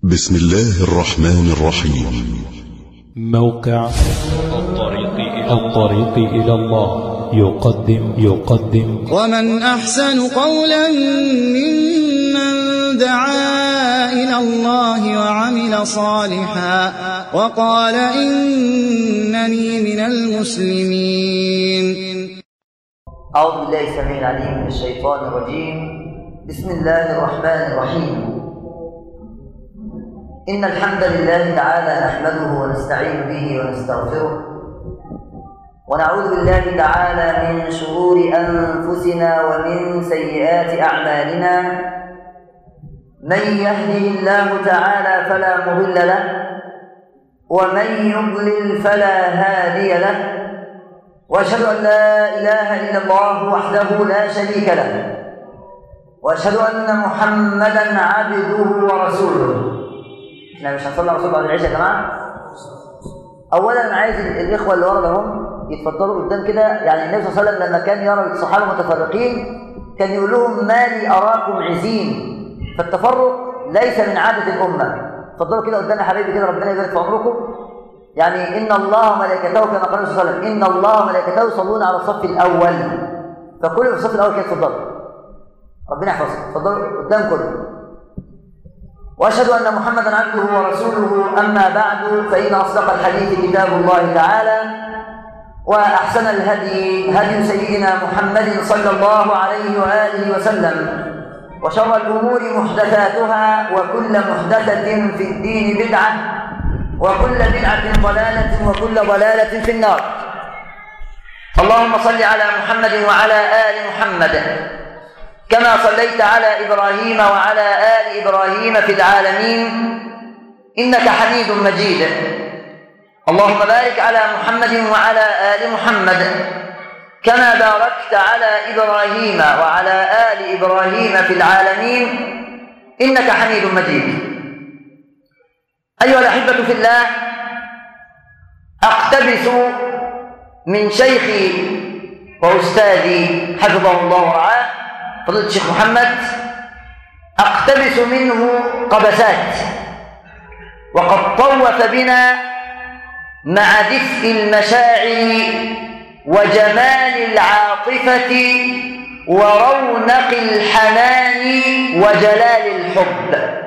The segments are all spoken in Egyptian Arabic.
بسم الله الرحمن الرحيم موقع الطريق إلى الطريق إلى الله يقدم يقدم ومن أحسن قولا ممن دعا إلى الله وعمل صالحا وقال إنني من المسلمين أعوذ بالله السميع العليم من الشيطان الرجيم بسم الله الرحمن الرحيم إن الحمد لله تعالى نحمده ونستعين به ونستغفره ونعوذ بالله تعالى من شرور أنفسنا ومن سيئات أعمالنا من يهده الله تعالى فلا مضل له ومن يضلل فلا هادي له واشهد ان لا اله الا الله وحده لا شريك له واشهد ان محمدا عبده ورسوله احنا مش هنصلي على رسول بعد العشاء يا جماعه اولا انا عايز الاخوه اللي ورا هم يتفضلوا قدام كده يعني النبي صلى الله عليه وسلم لما كان يرى الصحابه متفرقين كان يقول لهم ما لي اراكم عزين فالتفرق ليس من عاده الامه اتفضلوا كده قدام يا حبايبي كده ربنا يبارك في عمركم يعني إن الله وملائكته كما قال النبي صلى الله عليه وسلم إن الله وملائكته يصلون على الصف الأول فكل في الصف الأول كده اتفضلوا ربنا يحفظكم اتفضلوا قدام كله وأشهد أن محمدا عبده ورسوله أما بعد فإن أصدق الحديث كتاب الله تعالى وأحسن الهدي هدي سيدنا محمد صلى الله عليه وآله وسلم وشر الأمور محدثاتها وكل محدثة في الدين بدعة وكل بدعة ضلالة وكل ضلالة في النار اللهم صل على محمد وعلى آل محمد كما صليت على إبراهيم وعلى آل إبراهيم في العالمين إنك حميد مجيد اللهم بارك على محمد وعلى آل محمد كما باركت على إبراهيم وعلى آل إبراهيم في العالمين إنك حميد مجيد أيها الأحبة في الله أقتبس من شيخي وأستاذي حفظه الله ورعاه فضيلة الشيخ محمد أقتبس منه قبسات وقد طوف بنا مع دفء المشاعر وجمال العاطفة ورونق الحنان وجلال الحب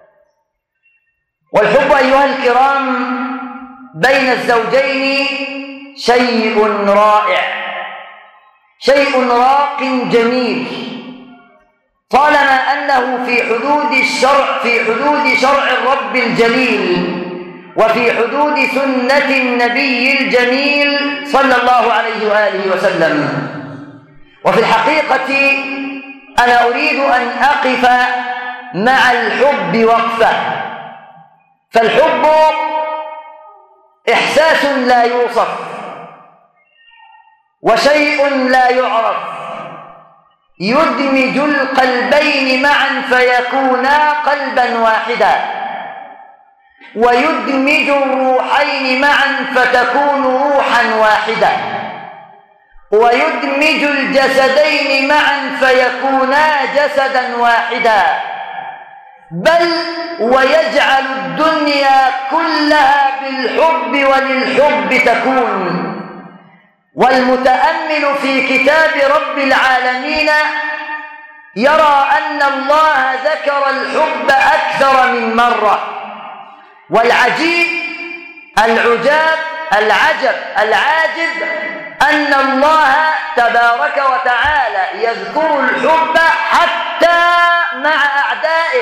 والحب أيها الكرام بين الزوجين شيء رائع شيء راق جميل طالما أنه في حدود الشرع في حدود شرع الرب الجليل وفي حدود سنة النبي الجميل صلى الله عليه وآله وسلم وفي الحقيقة أنا أريد أن أقف مع الحب وقفة فالحب إحساس لا يوصف وشيء لا يعرف يدمج القلبين معا فيكونا قلبا واحدا ويدمج الروحين معا فتكون روحا واحدة ويدمج الجسدين معا فيكونا جسدا واحدا بل ويجعل الدنيا كلها بالحب وللحب تكون والمتأمل في كتاب رب العالمين يرى أن الله ذكر الحب أكثر من مرة والعجيب العجاب العجب العاجب أن الله تبارك وتعالى يذكر الحب حتى مع أعدائه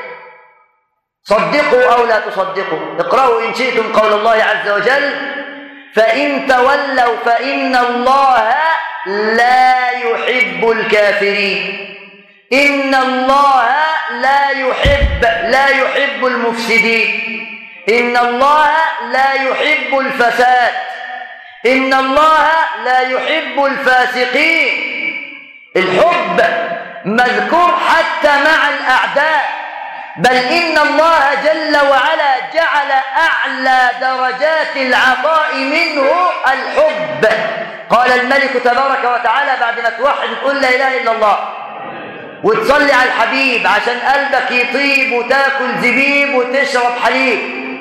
صدقوا أو لا تصدقوا اقرأوا إن شئتم قول الله عز وجل فإن تولوا فإن الله لا يحب الكافرين إن الله لا يحب لا يحب المفسدين إن الله لا يحب الفساد إن الله لا يحب الفاسقين الحب مذكور حتى مع الأعداء بل إن الله جل وعلا جعل أعلى درجات العطاء منه الحب قال الملك تبارك وتعالى بعد ما توحد تقول لا إله إلا الله وتصلي على الحبيب عشان قلبك يطيب وتاكل زبيب وتشرب اشرب حليب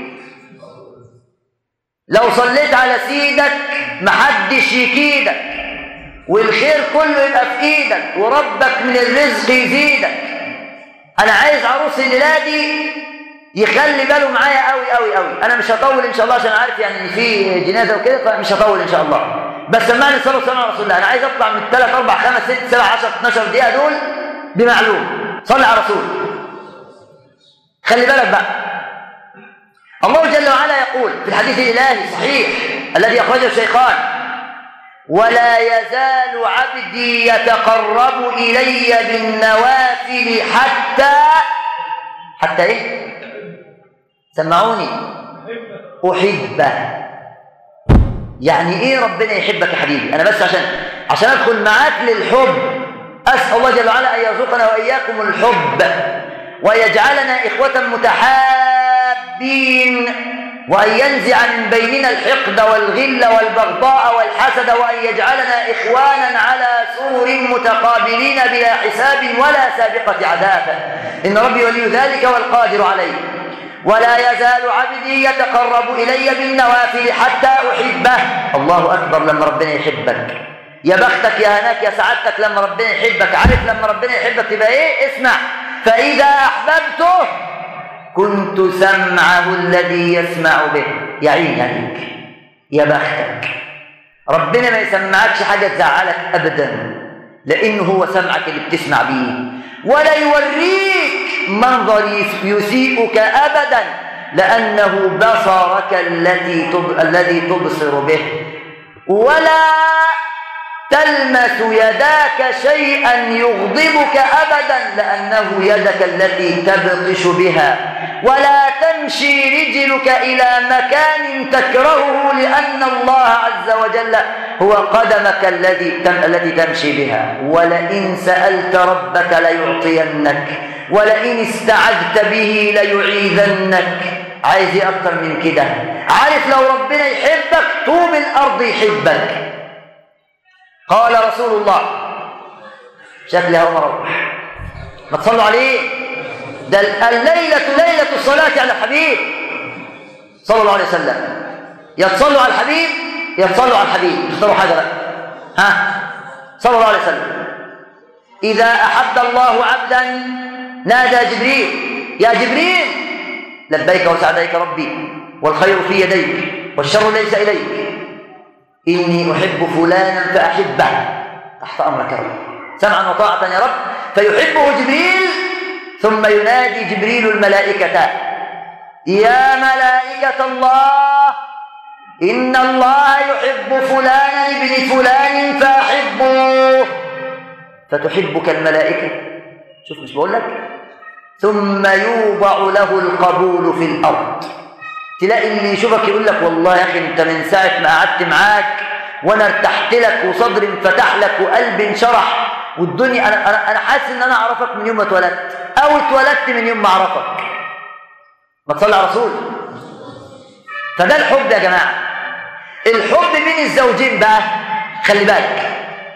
لو صليت على سيدك محدش يكيدك والخير كله يبقى في ايدك وربك من الرزق يزيدك انا عايز عروس الليله دي يخلي باله معايا قوي قوي قوي انا مش هطول ان شاء الله عشان عارف يعني ان في جنازه وكده فمش هطول ان شاء الله بس سمعني الصلاه والسلام على رسول الله انا عايز اطلع من 3 4 5 6 7 10 12 دقيقه دول بمعلوم صلي على الرسول خلي بالك بقى الله جل وعلا يقول في الحديث الالهي الصحيح الذي اخرجه الشيخان ولا يزال عبدي يتقرب الي بالنوافل حتى حتى ايه سمعوني احبه يعني ايه ربنا يحبك يا حبيبي انا بس عشان عشان ادخل معاك للحب اسال الله جل وعلا ان يرزقنا واياكم الحب ويجعلنا اخوه متحابين وان ينزع من بيننا الحقد والغل والبغضاء والحسد وان يجعلنا اخوانا على سرر متقابلين بلا حساب ولا سابقه عذاب ان ربي ولي ذلك والقادر عليه ولا يزال عبدي يتقرب إلي بالنوافل حتى أحبه الله أكبر لما ربنا يحبك يا بختك يا هناك يا سعادتك لما ربنا يحبك عارف لما ربنا يحبك تبقى إيه اسمع فإذا أحببته كنت سمعه الذي يسمع به يا عيني عليك يا بختك ربنا ما يسمعكش حاجة تزعلك أبدا لأنه هو سمعك اللي بتسمع بيه ولا يوريك منظر يسيئك أبدا لأنه بصرك الذي تب... الذي تبصر به ولا تلمس يداك شيئا يغضبك أبدا لأنه يدك التي تبطش بها ولا تمشي رجلك إلى مكان تكرهه لأن الله عز وجل هو قدمك الذي تم... التي تمشي بها ولئن سألت ربك ليعطينك ولئن استعذت به ليعيذنك عايز ايه اكتر من كده عارف لو ربنا يحبك طوب الارض يحبك قال رسول الله شكلي هو مروح ما تصلوا عليه ده الليلة ليلة الصلاة على الحبيب صلى الله عليه وسلم يا تصلوا على الحبيب يا تصلوا على الحبيب تختاروا حاجة بقى ها صلى الله عليه وسلم إذا أحب الله عبدا نادى جبريل يا جبريل لبيك وسعديك ربي والخير في يديك والشر ليس إليك إني أحب فلانا فأحبه تحت أمرك يا رب سمعا وطاعة يا رب فيحبه جبريل ثم ينادي جبريل الملائكة يا ملائكة الله إن الله يحب فلانا ابن فلان فأحبه فتحبك الملائكة شوف مش بقول لك ثم يوضع له القبول في الأرض تلاقي اللي يشوفك يقول لك والله يا أخي أنت من ساعة ما قعدت معاك وأنا ارتحت لك وصدري انفتح لك وقلبي انشرح والدنيا أنا, أنا, أنا حاسس إن أنا أعرفك من يوم ما اتولدت أو اتولدت من يوم ما أعرفك ما تصلي على رسول فده الحب يا جماعة الحب بين الزوجين بقى خلي بالك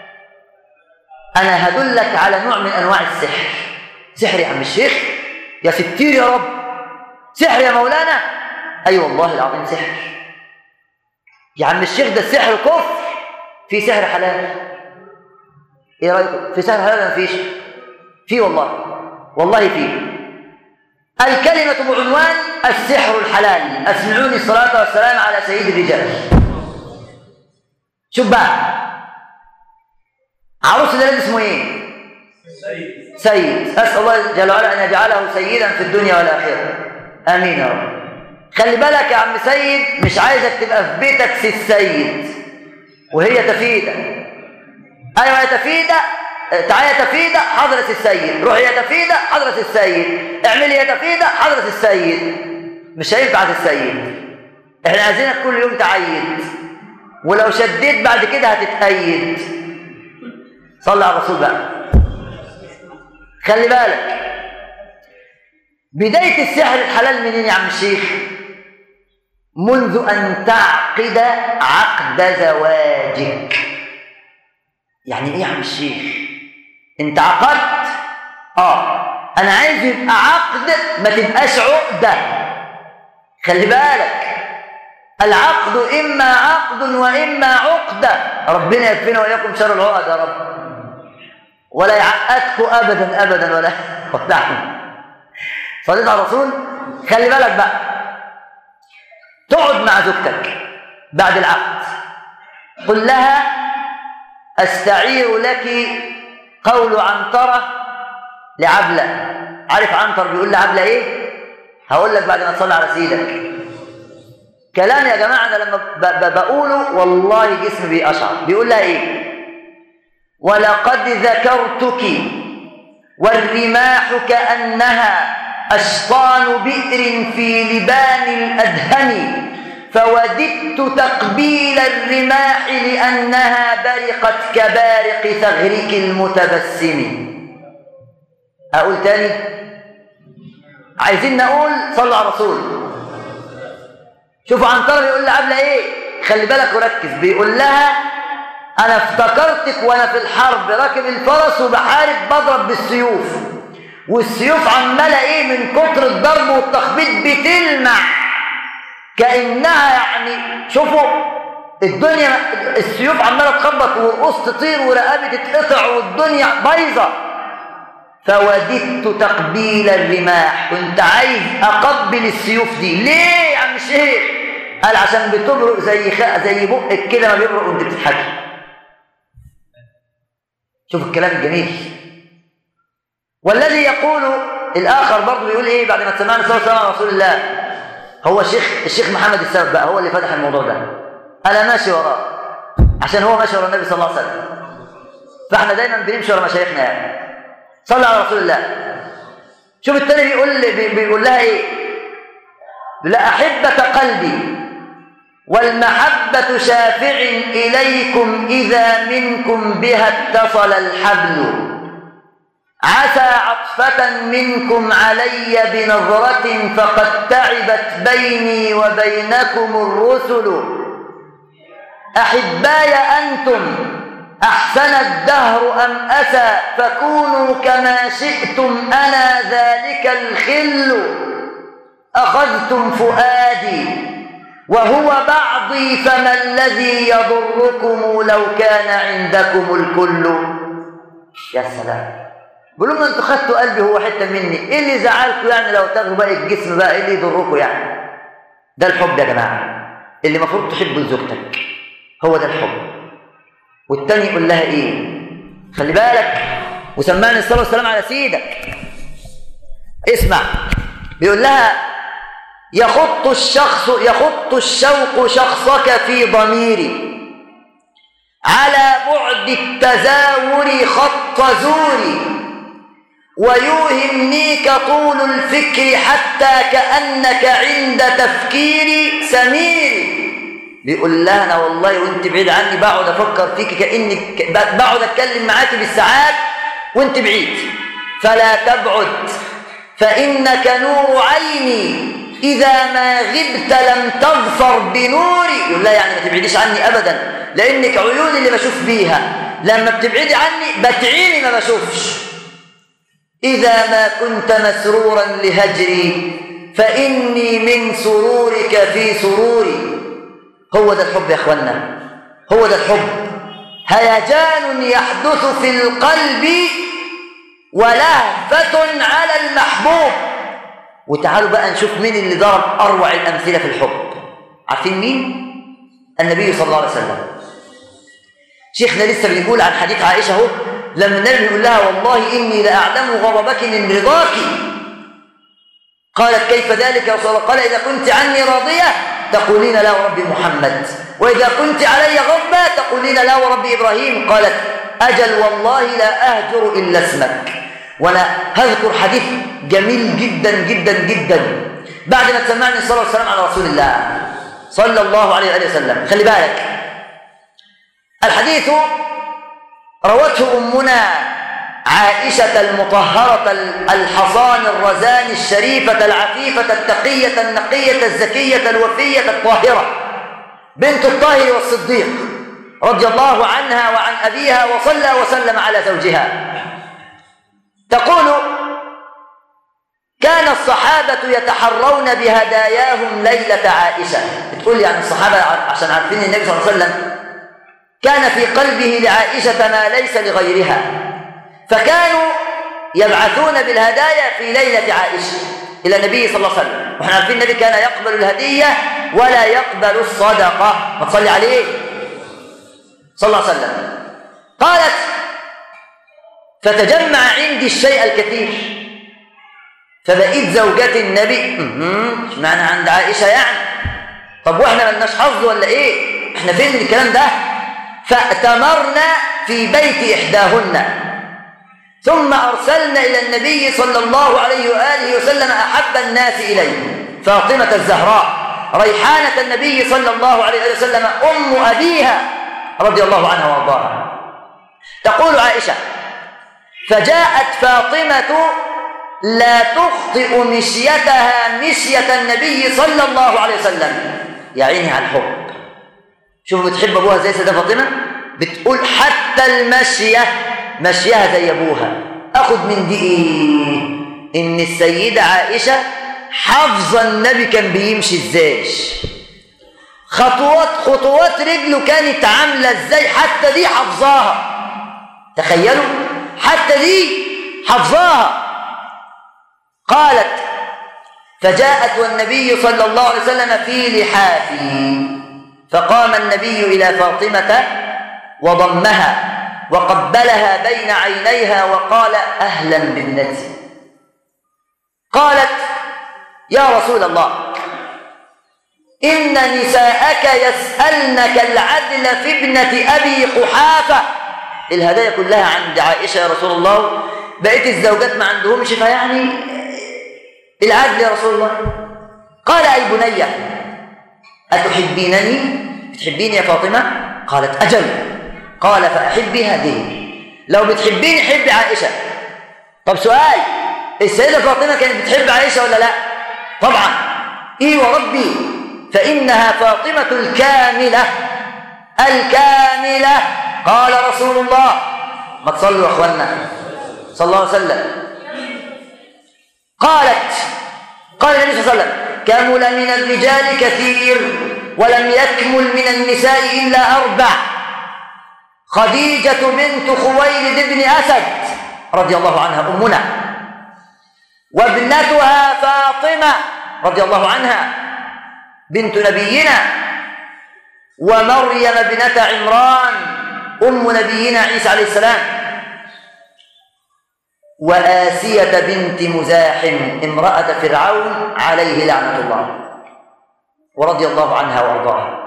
أنا هدلك على نوع من أنواع السحر سحر يا عم الشيخ يا ستير يا رب سحر يا مولانا أي أيوة والله العظيم سحر يا عم الشيخ ده السحر كفر في سحر حلال ايه رايكم في سحر حلال ما فيش في والله والله في الكلمة بعنوان السحر الحلال أسمعوني الصلاة والسلام على سيد الرجال شوف بقى عروس ده اسمه ايه سيد سيد أسأل الله جل وعلا أن يجعله سيدا في الدنيا والآخرة آمين يا رب خلي بالك يا عم سيد مش عايزك تبقى في بيتك سي السيد وهي تفيدة أيوة يا تفيدة تعالى يا تفيدة حضرة السيد روحي يا تفيدة حضرة السيد اعملي يا تفيدة حضرة السيد مش هينفع السيد احنا عايزينك كل يوم تعيد ولو شديت بعد كده هتتأيد صلي على الرسول بقى خلي بالك بداية السحر الحلال منين يا عم الشيخ منذ أن تعقد عقد زواجك يعني ايه يا عم الشيخ انت عقدت اه انا عايز يبقى عقد ما تبقاش عقدة خلي بالك العقد إما عقد وإما عقدة ربنا يكفينا وإياكم شر العقد يا رب ولا يعقدكم أبدا أبدا ولا ولا صليت على الرسول خلي بالك بقى تقعد مع زوجتك بعد العقد قل لها أستعير لك قول عنترة لعبلة عارف عنتر بيقول لعبلة إيه؟ هقول لك بعد ما تصلي على سيدك كلام يا جماعة أنا لما ب- ب- بقوله والله جسمي بيقشعر بيقول لها إيه؟ ولقد ذكرتك والرماح كأنها أشطان بئر في لبان الأدهم فوددت تقبيل الرماح لأنها برقت كبارق ثغرك المتبسم أقول تاني عايزين نقول صلوا على الرسول شوفوا عنترة بيقول لعبلة ايه خلي بالك وركز بيقول لها انا افتكرتك وانا في الحرب راكب الفرس وبحارب بضرب بالسيوف والسيوف عماله ايه من كتر الضرب والتخبيط بتلمع كانها يعني شوفوا الدنيا السيوف عماله تخبط والرؤوس تطير ورقابي تتقطع والدنيا بايظه فوددت تقبيل الرماح كنت عايز اقبل السيوف دي ليه يا عم الشيخ قال عشان بتبرق زي خ... زي بقك كده ما بيبرق وانت بتضحكي شوف الكلام الجميل والذي يقول الاخر برضه بيقول ايه بعد ما سمعنا صلى الله عليه رسول الله هو الشيخ الشيخ محمد السبب بقى هو اللي فتح الموضوع ده انا ماشي وراه عشان هو ماشي ورا النبي صلى الله عليه وسلم فاحنا دايما بنمشي ورا مشايخنا يعني صلى على رسول الله شوف التاني بيقول بي- بيقول لها ايه لا أحبة قلبي والمحبة شافع إليكم إذا منكم بها اتصل الحبل عسى عطفة منكم علي بنظرة فقد تعبت بيني وبينكم الرسل أحباي أنتم أحسن الدهر أم أسى فكونوا كما شئتم أنا ذلك الخل أخذتم فؤادي وهو بعضي فما الذي يضركم لو كان عندكم الكل يا سلام بيقولوا لنا انتوا خدتوا قلبي هو حته مني ايه اللي زعلكم يعني لو تاخدوا باقي الجسم بقى ايه اللي يضركم يعني ده الحب يا جماعه اللي المفروض تحبه لزوجتك هو ده الحب والتاني يقول لها ايه خلي بالك وسمعني الصلاه والسلام على سيدك اسمع بيقول لها يخط الشخص يخط الشوق شخصك في ضميري على بعد التزاور خط زوري ويوهمنيك طول الفكر حتى كأنك عند تفكيري سميري بيقول لها انا والله وانت بعيد عني بقعد افكر فيك كاني بقعد اتكلم معاكي بالساعات وانت بعيد فلا تبعد فانك نور عيني اذا ما غبت لم تظفر بنوري يقول لها يعني ما تبعديش عني ابدا لانك عيوني اللي بشوف بيها لما بتبعدي عني بتعيني ما بشوفش اذا ما كنت مسرورا لهجري فاني من سرورك في سروري هو ده الحب يا اخوانا هو ده الحب هيجان يحدث في القلب ولهفة على المحبوب وتعالوا بقى نشوف مين اللي ضرب أروع الأمثلة في الحب عارفين مين؟ النبي صلى الله عليه وسلم شيخنا لسه بيقول عن حديث عائشة اهو لما النبي يقول لها والله إني لأعلم غضبك من رضاك قالت كيف ذلك يا رسول الله قال إذا كنت عني راضية تقولين لا ورب محمد وإذا كنت علي غضبة تقولين لا ورب إبراهيم قالت أجل والله لا أهجر إلا اسمك وأنا هذكر حديث جميل جدا جدا جدا بعد ما سمعني الصلاة والسلام على رسول الله صلى الله عليه وآله وسلم خلي بالك الحديث روته أمنا عائشة المطهرة الحصان الرزان الشريفة العفيفة التقية النقية الزكية الوفية الطاهرة بنت الطاهر والصديق رضي الله عنها وعن أبيها وصلى وسلم على زوجها تقول كان الصحابة يتحرون بهداياهم ليلة عائشة بتقول يعني الصحابة عشان عارفين النبي صلى الله عليه وسلم كان في قلبه لعائشة ما ليس لغيرها فكانوا يبعثون بالهدايا في ليلة عائشة إلى النبي صلى الله عليه وسلم وإحنا عارفين النبي كان يقبل الهدية ولا يقبل الصدقة ما تصلي عليه صلى الله عليه وسلم قالت فتجمع عندي الشيء الكثير فبقيت زوجات النبي مش معنى عند عائشة يعني طب واحنا ملناش حظ ولا ايه احنا فين من الكلام ده فأتمرنا في بيت إحداهن ثم أرسلنا إلى النبي صلى الله عليه وآله وسلم أحب الناس إليه فاطمة الزهراء ريحانة النبي صلى الله عليه وسلم أم أبيها رضي الله عنها وارضاها تقول عائشة فجاءت فاطمة لا تخطئ مشيتها مشية النبي صلى الله عليه وسلم يا عيني على الحب شوفوا بتحب ابوها زي سيدة فاطمة بتقول حتى المشية مشيها زي ابوها اخد من دي ايه ان السيدة عائشة حافظة النبي كان بيمشي ازاي خطوات خطوات رجله كانت عاملة ازاي حتى دي حافظاها تخيلوا حتى دي حافظاها قالت فجاءت والنبي صلى الله عليه وسلم في لحافه فقام النبي إلى فاطمة وضمها وقبلها بين عينيها وقال أهلا بابنتي قالت يا رسول الله إن نساءك يسألنك العدل في ابنة أبي قحافة الهدايا كلها عند عائشة يا رسول الله بقيت الزوجات ما عندهمش فيعني العدل يا رسول الله قال أي بنية أتحبينني تحبيني يا فاطمة قالت أجل قال فأحبي هذه لو بتحبيني حبي عائشة طب سؤال السيدة فاطمة كانت بتحب عائشة ولا لا طبعا إيه وربي فإنها فاطمة الكاملة الكاملة قال رسول الله ما تصلوا يا أخوانا صلى الله عليه وسلم قالت قال النبي صلى الله عليه وسلم كمل من الرجال كثير ولم يكمل من النساء إلا أربع خديجة بنت خويلد بن أسد رضي الله عنها أمنا وابنتها فاطمة رضي الله عنها بنت نبينا ومريم ابنة عمران أم نبينا عيسى عليه السلام وآسية بنت مزاحم امرأة فرعون عليه لعنة الله ورضي الله عنها وارضاها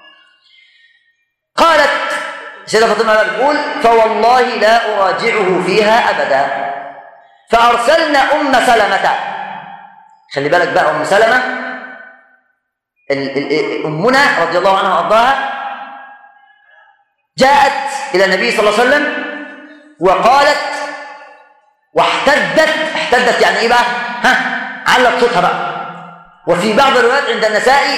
قالت سيدة فاطمة بتقول فوالله لا أراجعه فيها أبدا فأرسلنا أم سلمة خلي بالك بقى أم سلمة ال- ال- أمنا رضي الله عنها وأرضاها جاءت إلى النبي صلى الله عليه وسلم وقالت واحتدت احتدت يعني إيه بقى ها علت صوتها بقى وفي بعض الروايات عند النسائي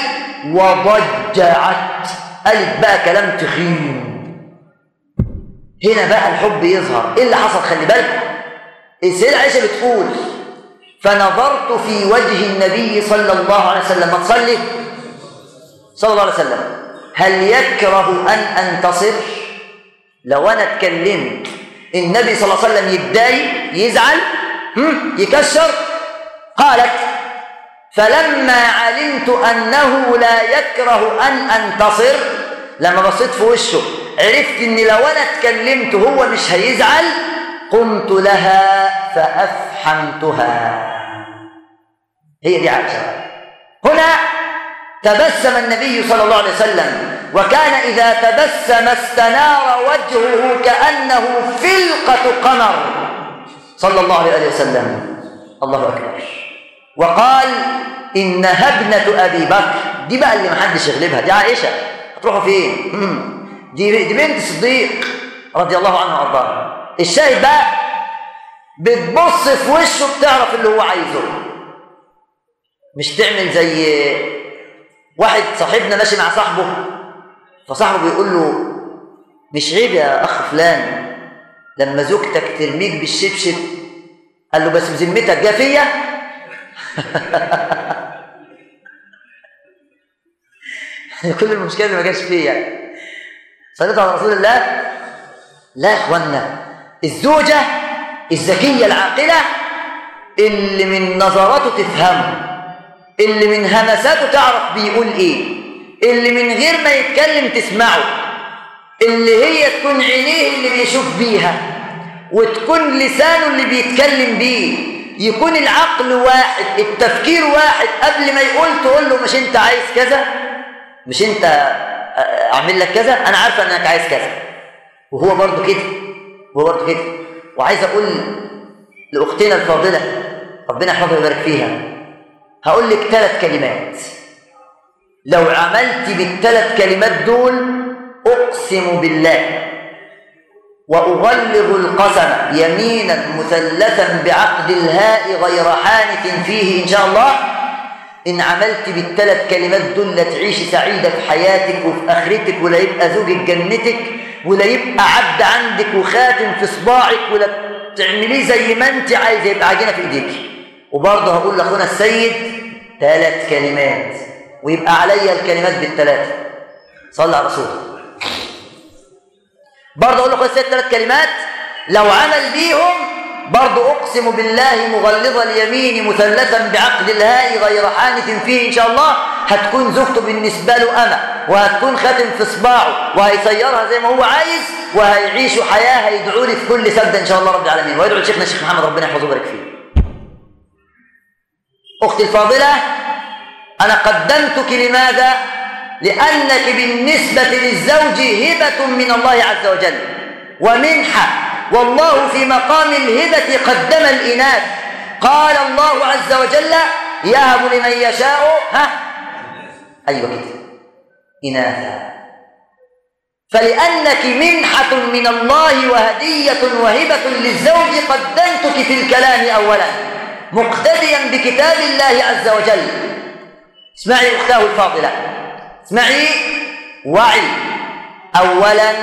وضجعت قالت بقى كلام تخين هنا بقى الحب يظهر ايه اللي حصل خلي بالك السيدة عائشة بتقول فنظرت في وجه النبي صلى الله عليه وسلم ما تصلي صلى الله عليه وسلم هل يكره أن أنتصر لو أنا اتكلمت النبي صلى الله عليه وسلم يتضايق يزعل هم؟ يكشر قالت فلما علمت أنه لا يكره أن أنتصر لما بصيت في وشه عرفت أن لو أنا اتكلمت هو مش هيزعل قمت لها فأفحمتها هي دي عائشة هنا تبسم النبي صلى الله عليه وسلم وكان إذا تبسم استنار وجهه كأنه فلقة قمر صلى الله عليه وسلم الله أكبر وقال إنها ابنة أبي بكر دي بقى اللي محدش يغلبها دي عائشة هتروحوا فين مم. دي دي بنت صديق رضي الله عنه وارضاه الشاهد بقى بتبص في وشه بتعرف اللي هو عايزه مش تعمل زي واحد صاحبنا ماشي مع صاحبه فصاحبه بيقول له مش عيب يا اخ فلان لما زوجتك ترميك بالشبشب قال له بس بذمتك جافيه كل المشكله اللي ما كانش فيه يعني صليت على رسول الله لا يا اخوانا الزوجه الذكيه العاقله اللي من نظراته تفهمه اللي من همساته تعرف بيقول ايه اللي من غير ما يتكلم تسمعه اللي هي تكون عينيه اللي بيشوف بيها وتكون لسانه اللي بيتكلم بيه يكون العقل واحد التفكير واحد قبل ما يقول تقول له مش انت عايز كذا مش انت اعمل لك كذا انا عارفه انك عايز كذا وهو برضه كده وهو برضه كده وعايز اقول لاختنا الفاضله ربنا يحفظها ويبارك فيها هقول لك ثلاث كلمات لو عملت بالثلاث كلمات دول اقسم بالله واغلظ القسم يمينا مثلثا بعقد الهاء غير حانث فيه ان شاء الله إن عملت بالثلاث كلمات دول لا تعيشي سعيدة في حياتك وفي آخرتك ولا يبقى زوجك جنتك ولا يبقى عبد عندك وخاتم في صباعك ولا تعمليه زي ما أنت عايزة يبقى عجينة في إيديك وبرضه هقول لأخونا السيد ثلاث كلمات ويبقى عليا الكلمات بالثلاثة صلى على رسول برضه أقول لأخونا السيد ثلاث كلمات لو عمل بيهم برضو أقسم بالله مغلظ اليمين مثلثا بعقد الهاء غير حانث فيه إن شاء الله هتكون زوجته بالنسبة له أنا وهتكون خاتم في صباعه وهيسيرها زي ما هو عايز وهيعيشوا حياة هيدعوا لي في كل سجدة إن شاء الله رب العالمين ويدعو لشيخنا الشيخ محمد ربنا يحفظه ويبارك فيه أختي الفاضلة أنا قدمتك لماذا؟ لأنك بالنسبة للزوج هبة من الله عز وجل ومنحة والله في مقام الهبة قدم الإناث قال الله عز وجل يهب لمن يشاء ها أيوة كده إناثا فلأنك منحة من الله وهدية وهبة للزوج قدمتك في الكلام أولا مقتديا بكتاب الله عز وجل اسمعي أختاه الفاضلة اسمعي وعي أولا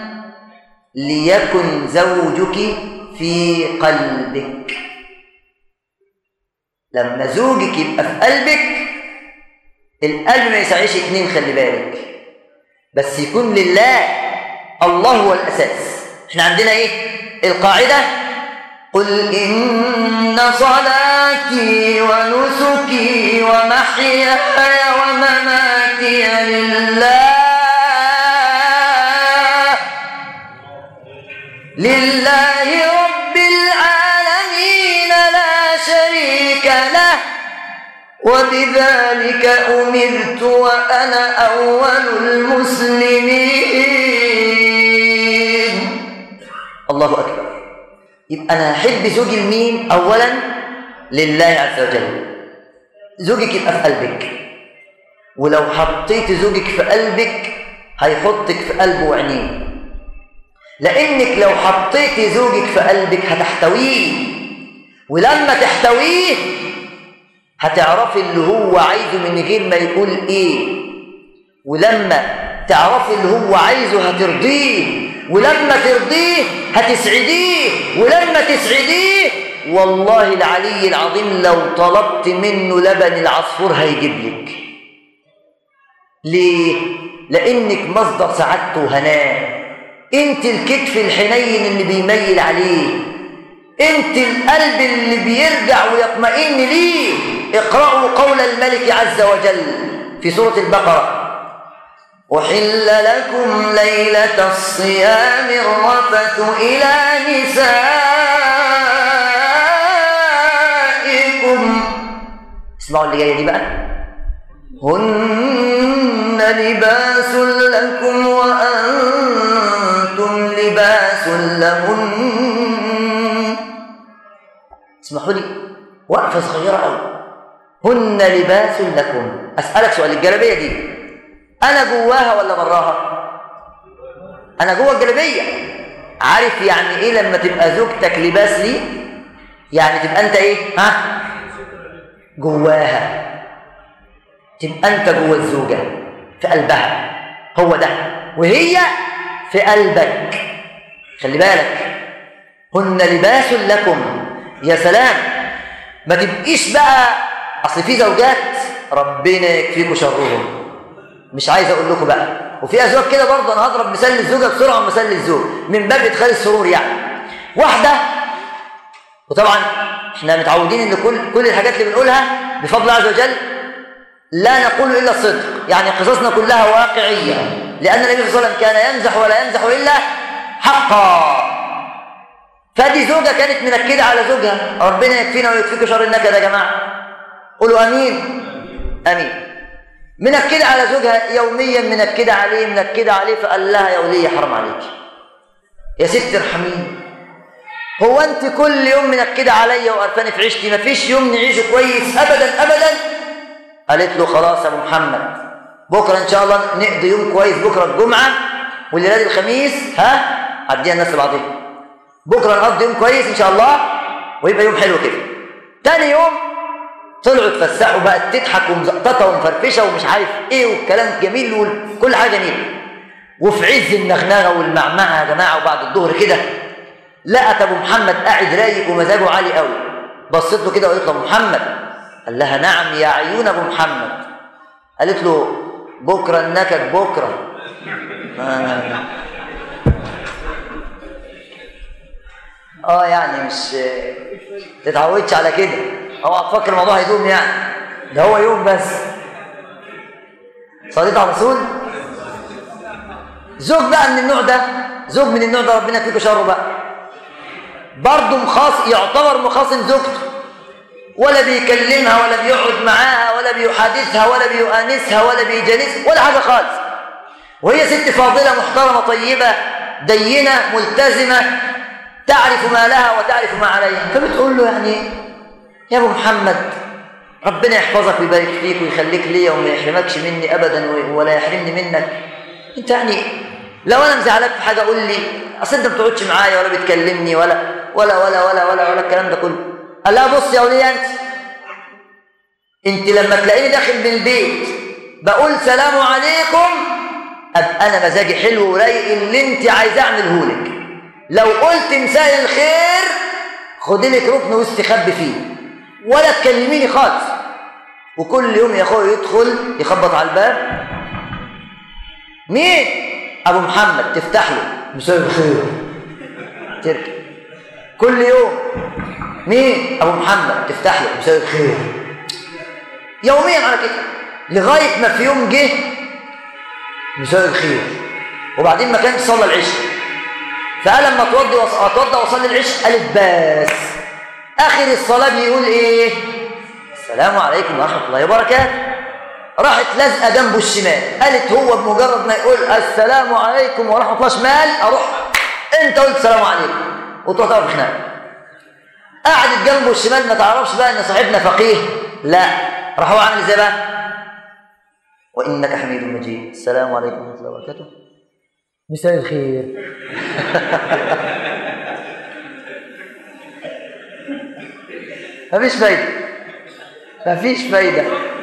ليكن زوجك في قلبك لما زوجك يبقى في قلبك القلب ما يسعيش اتنين خلي بالك بس يكون لله الله هو الأساس احنا عندنا ايه القاعدة قل إن صلاتي ونسكي ومحياي ومماتي لله لله رب العالمين لا شريك له وبذلك أمرت وأنا أول المسلمين الله أكبر يبقى أنا أحب زوجي لمين أولا لله عز وجل زوجك يبقى في قلبك ولو حطيت زوجك في قلبك هيحطك في قلبه وعينيه لأنك لو حطيت زوجك في قلبك هتحتويه ولما تحتويه هتعرفي اللي هو عايزه من غير ما يقول ايه ولما تعرفي اللي هو عايزه هترضيه ولما ترضيه هتسعديه ولما تسعديه والله العلي العظيم لو طلبت منه لبن العصفور هيجيب لك ليه؟ لأنك مصدر سعادته وهناه انت الكتف الحنين اللي بيميل عليه انت القلب اللي بيرجع ويطمئن ليه اقرأوا قول الملك عز وجل في سورة البقرة أحل لكم ليلة الصيام الرفث إلى نسائكم اسمعوا اللي جاية دي بقى هن لباس لكم وأنتم لباس لهن اسمحوا لي وقفة صغيرة أوي هن لباس لكم أسألك سؤال الجلابية دي أنا جواها ولا براها؟ أنا جوا الجلابية عارف يعني إيه لما تبقى زوجتك لباس لي؟ يعني تبقى أنت إيه؟ ها؟ جواها تبقى أنت جوا الزوجة في قلبها هو ده وهي في قلبك خلي بالك هن لباس لكم يا سلام ما تبقيش بقى اصل في زوجات ربنا يكفيكم شرهم مش عايز اقول لكم بقى وفي ازواج كده برضه انا هضرب مثال للزوجه بسرعه ومثال للزوج من باب ادخال السرور يعني واحده وطبعا احنا متعودين ان كل كل الحاجات اللي بنقولها بفضل الله عز وجل لا نقول الا الصدق يعني قصصنا كلها واقعيه لان النبي صلى الله عليه وسلم كان يمزح ولا يمزح الا حقا فدي زوجه كانت منكده على زوجها ربنا يكفينا ويكفيكم شر النكد يا جماعه قولوا امين امين منكده على زوجها يوميا منكده عليه منكده عليه فقال لها يا وليه حرام عليك يا ست ارحميني هو انت كل يوم منكده عليا وقرفاني في عيشتي مفيش يوم نعيشه كويس ابدا ابدا قالت له خلاص يا ابو محمد بكره ان شاء الله نقضي يوم كويس بكره الجمعه والليله الخميس ها عديها الناس لبعضها بكره نقضي يوم كويس ان شاء الله ويبقى يوم حلو كده تاني يوم طلعوا اتفسحوا بقت تضحك ومزقططه ومفرفشه ومش عارف ايه والكلام جميل وكل حاجه جميله وفي عز النغنغه والمعمعه يا جماعه وبعد الظهر كده لقت ابو محمد قاعد رايق ومزاجه عالي قوي بصيت له كده وقالت له ابو محمد قال لها نعم يا عيون ابو محمد قالت له بكره النكد بكره آه. اه يعني مش تتعودش على كده اوعى تفكر الموضوع هيدوم يعني ده هو يوم بس صليت على الرسول زوج بقى من النوع ده زوج من النوع ده ربنا يكفيكوا شره بقى برضه مخاص يعتبر مخاصم زوجته ولا بيكلمها ولا بيقعد معاها ولا بيحادثها ولا بيؤانسها ولا بيجالسها ولا حاجه خالص وهي ست فاضله محترمه طيبه دينه ملتزمه تعرف ما لها وتعرف ما عليها فبتقول له يعني يا ابو محمد ربنا يحفظك ويبارك فيك ويخليك ليا وما يحرمكش مني ابدا ولا يحرمني منك انت يعني لو انا مزعلك في حاجه قول لي اصل انت ما بتقعدش معايا ولا بتكلمني ولا ولا ولا ولا ولا ولا الكلام ده كله قال لها بص يا وليه انت انت لما تلاقيني داخل من البيت بقول سلام عليكم ابقى انا مزاجي حلو ورايق اللي انت عايزاه اعمله لك لو قلت مساء الخير خدي لك ركن واستخبي فيه ولا تكلميني خالص وكل يوم يا اخويا يدخل يخبط على الباب مين ابو محمد تفتح له مساء الخير تركب كل يوم مين ابو محمد تفتح له مساء الخير يوميا على كده لغايه ما في يوم جه مساء الخير وبعدين ما كانش صلى العشاء فقال لما اتوضى وص... اتوضى واصلي العشاء قالت بس اخر الصلاه بيقول ايه السلام عليكم ورحمه الله وبركاته راحت لازقه جنبه الشمال قالت هو بمجرد ما يقول السلام عليكم ورحمه الله شمال اروح انت قلت السلام عليكم وتروح تقف خناقه قعدت جنبه الشمال ما تعرفش بقى ان صاحبنا فقيه لا راح هو عامل ازاي بقى وانك حميد مجيد السلام عليكم ورحمه الله وبركاته مساء الخير مفيش فايده مفيش فايده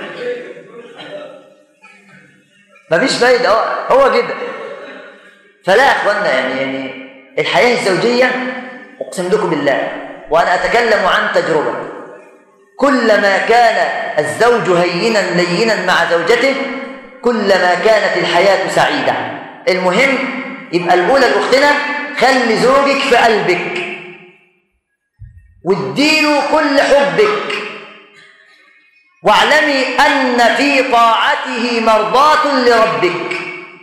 مفيش فايده هو هو كده فلا يا اخوانا يعني يعني الحياه الزوجيه اقسم لكم بالله وانا اتكلم عن تجربه كلما كان الزوج هينا لينا مع زوجته كلما كانت الحياه سعيده المهم يبقى الاولى لاختنا خلي زوجك في قلبك واديله كل حبك واعلمي ان في طاعته مرضاه لربك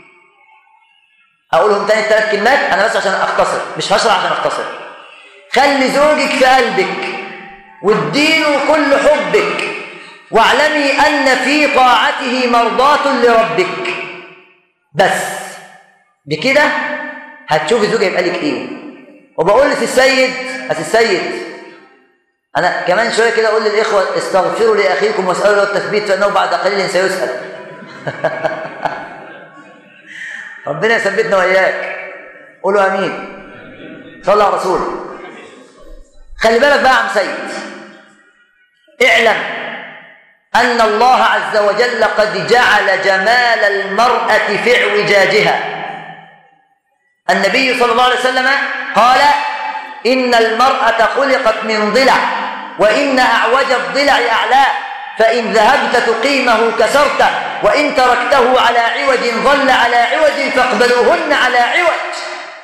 اقولهم تاني الثلاث كلمات انا بس عشان اختصر مش هشرح عشان اختصر خلي زوجك في قلبك واديله كل حبك واعلمي ان في طاعته مرضاه لربك بس بكده هتشوفي زوجك يبقى لك ايه وبقول لسي السيد اسي السيد انا كمان شويه كده اقول للاخوه استغفروا لاخيكم واسالوا له التثبيت فانه بعد قليل سيسال ربنا يثبتنا واياك قولوا امين صلى على رسول خلي بالك بقى يا عم سيد اعلم ان الله عز وجل قد جعل جمال المراه في اعوجاجها النبي صلى الله عليه وسلم قال ان المراه خلقت من ضلع وان اعوج الضلع اعلاه فإن ذهبت تقيمه كسرته وإن تركته على عوج ظل على عوج فاقبلوهن على عوج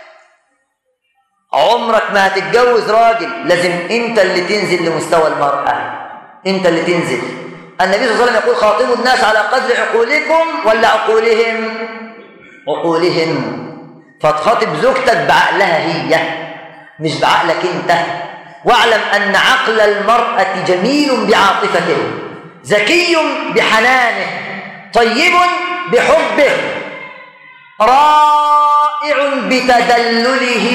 عمرك ما هتتجوز راجل لازم انت اللي تنزل لمستوى المرأة انت اللي تنزل النبي صلى الله عليه وسلم يقول خاطبوا الناس على قدر عقولكم ولا عقولهم عقولهم فتخاطب زوجتك بعقلها هي مش بعقلك انت واعلم ان عقل المرأة جميل بعاطفته ذكي بحنانه طيب بحبه رائع بتدلله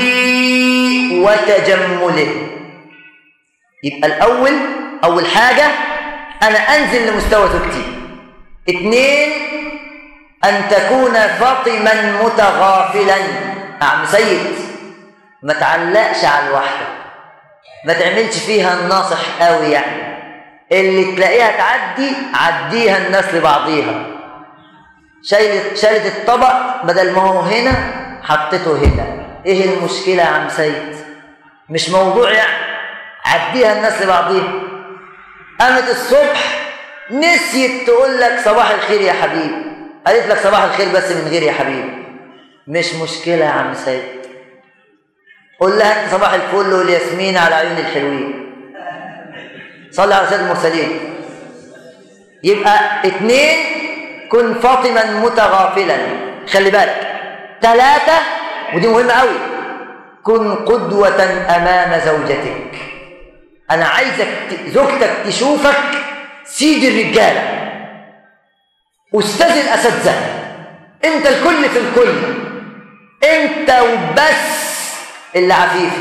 وتجمله يبقى الأول أول حاجة أنا أنزل لمستوى زوجتي اثنين أن تكون فاطما متغافلا عم سيد ما تعلقش على الواحدة ما تعملش فيها الناصح قوي يعني اللي تلاقيها تعدي عديها الناس لبعضيها شايلت شالت الطبق بدل ما هو هنا حطيته هنا ايه المشكلة يا عم سيد مش موضوع يعني عديها الناس لبعضيها قامت الصبح نسيت تقول لك صباح الخير يا حبيبي قالت لك صباح الخير بس من غير يا حبيبي مش مشكلة يا عم سيد قول لها انت صباح الفل والياسمين على عيون الحلوين صلي على سيد المرسلين يبقى اتنين كن فاطما متغافلا خلي بالك ثلاثة ودي مهمة قوي كن قدوة أمام زوجتك أنا عايزك ت- زوجتك تشوفك سيد الرجالة أستاذ الأساتذة أنت الكل في الكل أنت وبس اللي عفيف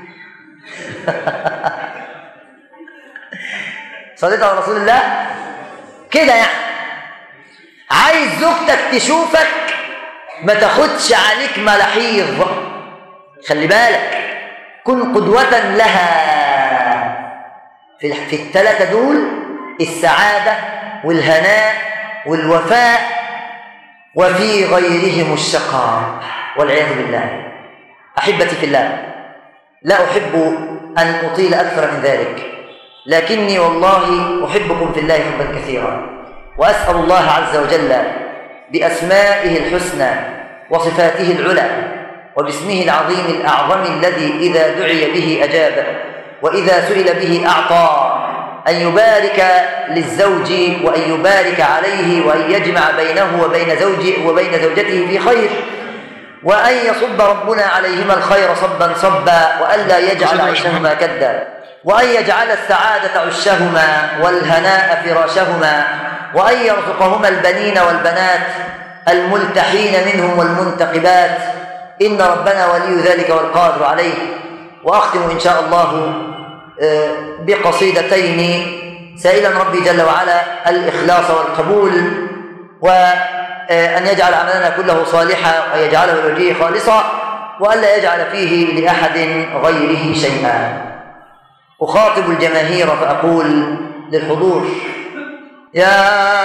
صليت على رسول الله كده يعني عايز زوجتك تشوفك ما تاخدش عليك ملاحيظ خلي بالك كن قدوة لها في في الثلاثة دول السعادة والهناء والوفاء وفي غيرهم الشقاء والعياذ بالله أحبتي في الله لا أحب أن أطيل أكثر من ذلك لكني والله أحبكم في الله حبا كثيرا وأسأل الله عز وجل بأسمائه الحسنى وصفاته العلى وباسمه العظيم الأعظم الذي إذا دعي به أجاب وإذا سئل به أعطى أن يبارك للزوج وأن يبارك عليه وأن يجمع بينه وبين زوجه وبين زوجته في خير وأن يصب ربنا عليهما الخير صبا صبا وألا يجعل عيشهما كدا وأن يجعل السعادة عشهما والهناء فراشهما وأن يرزقهما البنين والبنات الملتحين منهم والمنتقبات إن ربنا ولي ذلك والقادر عليه وأختم إن شاء الله آه، بقصيدتين سائلا ربي جل وعلا الإخلاص والقبول وأن يجعل عملنا كله صالحا ويجعله لوجهه خالصا وألا يجعل فيه لأحد غيره شيئا أخاطب الجماهير فأقول للحضور يا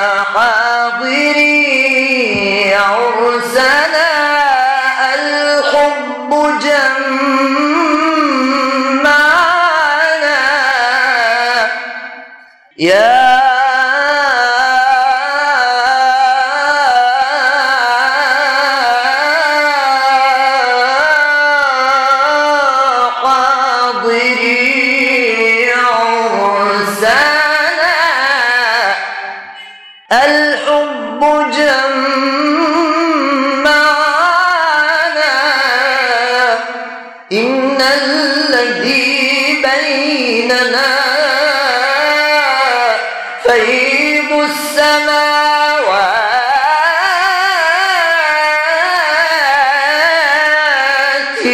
حاضري عرسنا الحب جمعنا يا حاضري عرسنا الحب جمعنا إن الذي بيننا فيض السماوات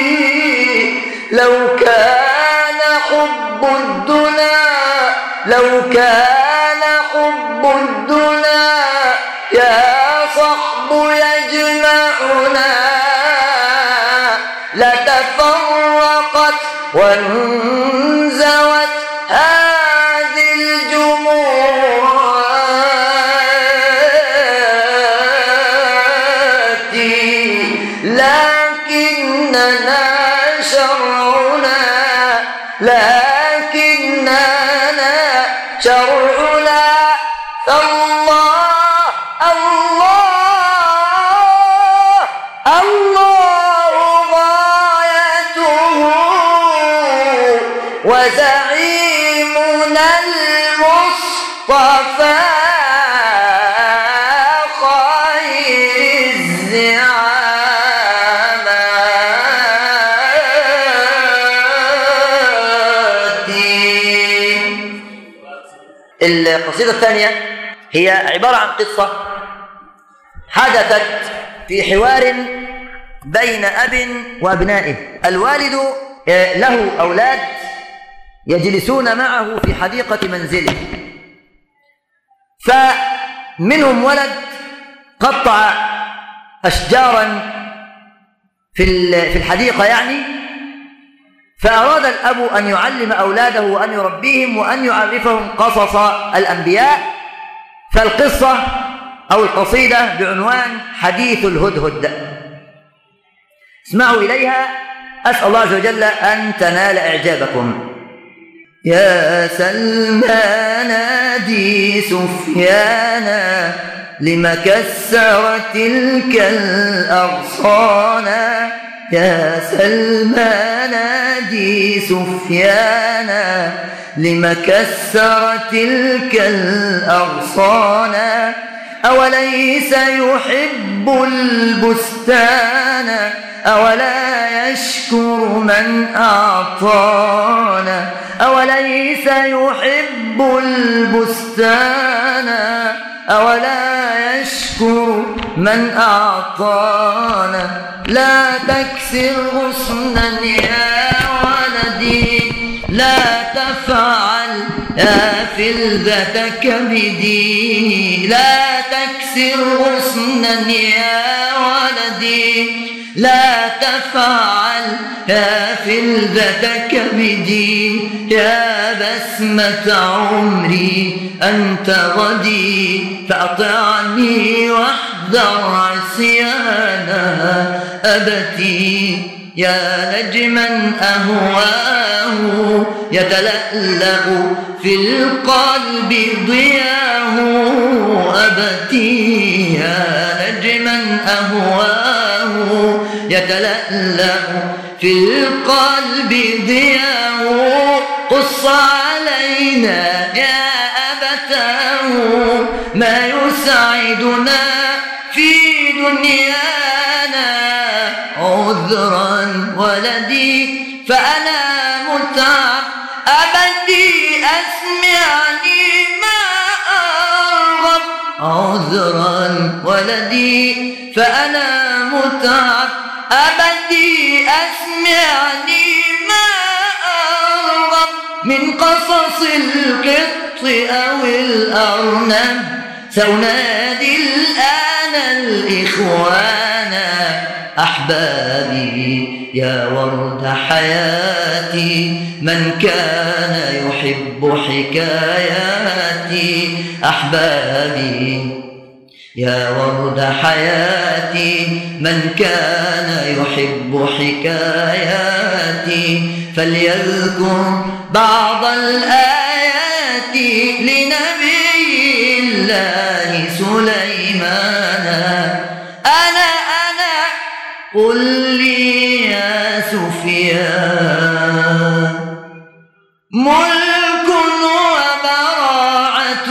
لو كان حب الدنا لو كان حب الدنا يا صحب يجمعنا لتفرقت وانزوت هذه الجموعات لكننا شرعنا لكننا شرعنا مصطفى خير الزعامات القصيدة الثانية هي عبارة عن قصة حدثت في حوار بين أب وأبنائه الوالد آه، له أولاد يجلسون معه في حديقة منزله فمنهم ولد قطع أشجارا في ال- في الحديقة يعني فأراد الأب أن يعلم أولاده وأن يربيهم وأن يعرفهم قصص الأنبياء فالقصة أو القصيدة بعنوان حديث الهدهد اسمعوا إليها أسأل الله عز وجل أن تنال إعجابكم يا سلمان نادي سفيانا لم كسر تلك الأغصان يا سلمان نادي سفيانا لم كسر تلك الأغصان أوليس يحب البستان أولا يشكر من أعطانا أوليس يحب البستان أولا يشكر من أعطانا لا تكسر غصنا يا ولدي لا تفعل يا فلذة كبدي لا تكسر غصنا يا ولدي لا تفعل يا فلذة كبدي يا بسمة عمري أنت غدي فأطعني واحذر عصيانا أبتي يا نجما أهواه يتلألأ في القلب ضياه أبتي يا نجما أهواه يتلألأ في القلب ضياه قص علينا يا أبتاه ما يسعدنا في دنيانا عذرا ولدي فأنا متعب أبدي أسمعني ما أرغب عذرا ولدي فأنا متعب أبدي أسمعني ما أرغب من قصص القط أو الأرنب سأنادي الآن الإخوان أحبابي يا ورد حياتي من كان يحب حكاياتي أحبابي يا ورد حياتي من كان يحب حكاياتي فليذكر بعض الآيات لنبي الله سليمان أنا أنا قل لي يا سفيان ملك وبراعة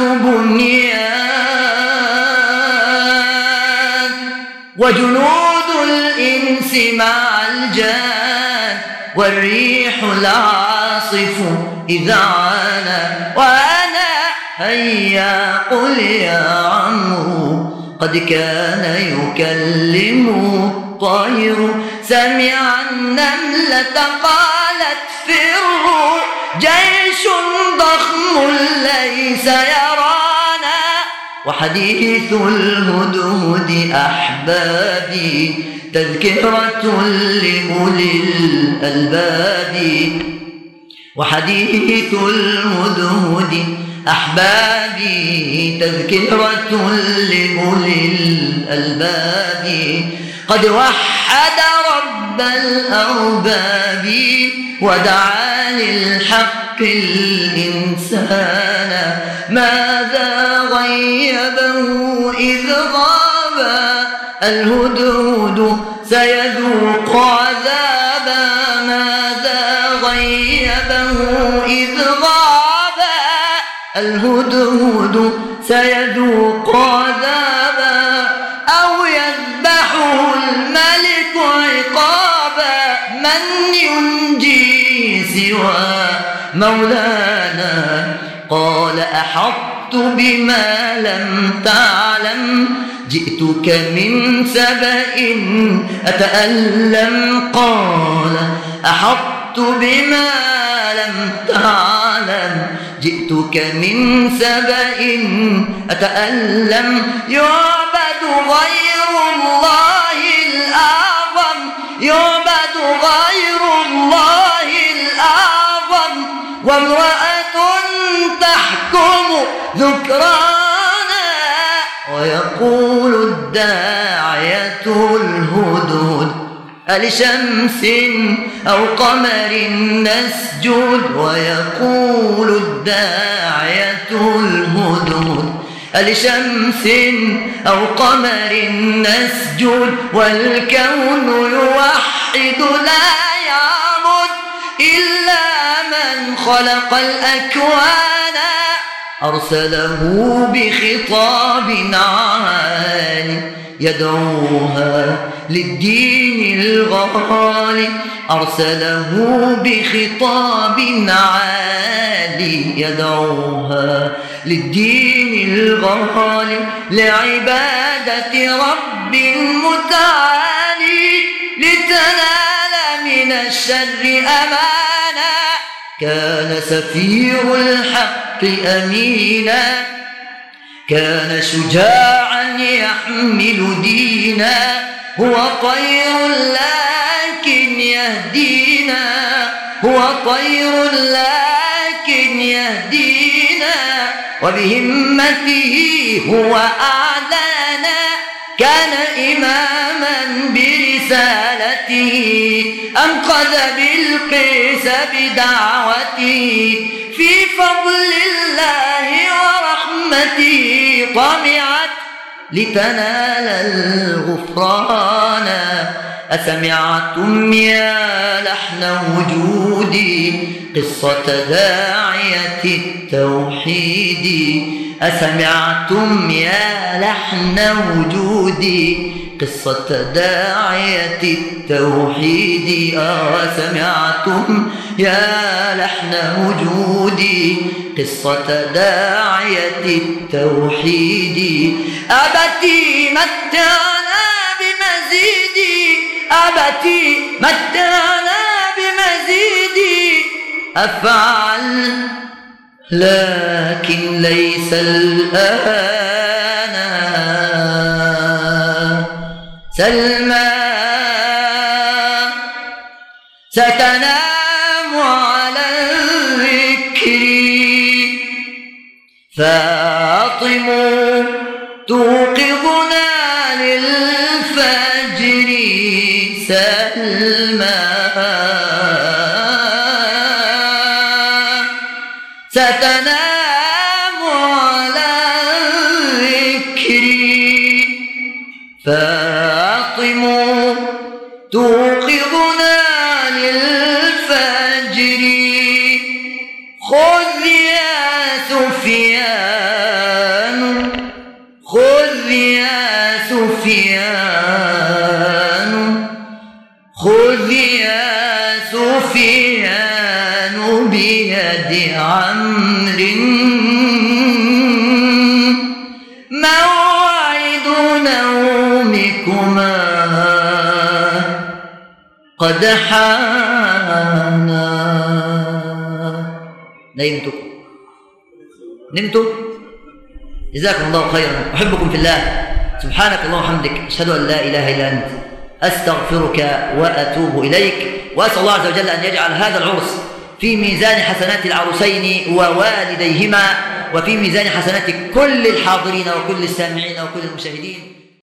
بنيان وجنود الإنس مع الجان والريح العاصف إذا عانى وأنا هيا قل يا عمرو قد كان يكلم الطير سمع النملة قالت فروا جيش ضخم ليس يرانا وحديث الهدهد أحبابي تذكرة لأولي الألباب وحديث الهدهد أحبابي تذكرة لأولي الألباب قد وحد رب الأرباب ودعا للحق الإنسان ماذا غيبه إذ غاب الهدهد سيذوق عذابا ماذا غيبه إذ غاب الهدهد سيذوق عذابا أو يذبحه الملك عقابا من ينجي سوى مولانا قال أحطت بما لم تعلم جئتك من سبأ أتألم قال أحطت بما لم تعلم جئتك من سبأ أتألم يعبد غير الله الأعظم يعبد غير الله الأعظم وامرأة تحكم ذكرانا ويقول الداعية الهدهد ألشمس أو قمر نسجد ويقول الداعية الهدهد ألشمس أو قمر نسجد والكون يوحد لا يعبد إلا من خلق الأكوان أرسله بخطاب عالي يدعوها للدين الغالي أرسله بخطاب عالي يدعوها للدين الغالي لعبادة رب متعالي لتنال من الشر أمانا كان سفير الحق أمينا كان شجاعا يحمل دينا هو طير لكن يهدينا هو طير لكن يهدينا وبهمته هو أعلانا كان إماما برسالته أنقذ بالقيس بدعوته في فضل الله ورحمته طمعت لتنال الغفران أسمعتم يا لحن وجودي قصة داعية التوحيد أسمعتم يا لحن وجودي قصة داعية التوحيد أسمعتم يا لحن وجودي قصة داعية التوحيد أبتي متعنا بمزيدي أبتي متعنا بمزيدي أفعل لكن ليس الآن سلمى ستنام على الذكر فاطم توقظنا للفجر سلمى ستنام على الذكر فاطم توقظنا للفجر خذ يا سفيان خذ يا سفيان خذ يا سفيان بيد عمرو موعد نومكما قد حان نمتم نمتم جزاكم الله خيرا أحبكم في الله سبحانك اللهم وبحمدك أشهد أن لا إله إلا أنت أستغفرك وأتوب إليك وأسأل الله عز وجل أن يجعل هذا العرس في ميزان حسنات العروسين ووالديهما وفي ميزان حسنات كل الحاضرين وكل السامعين وكل المشاهدين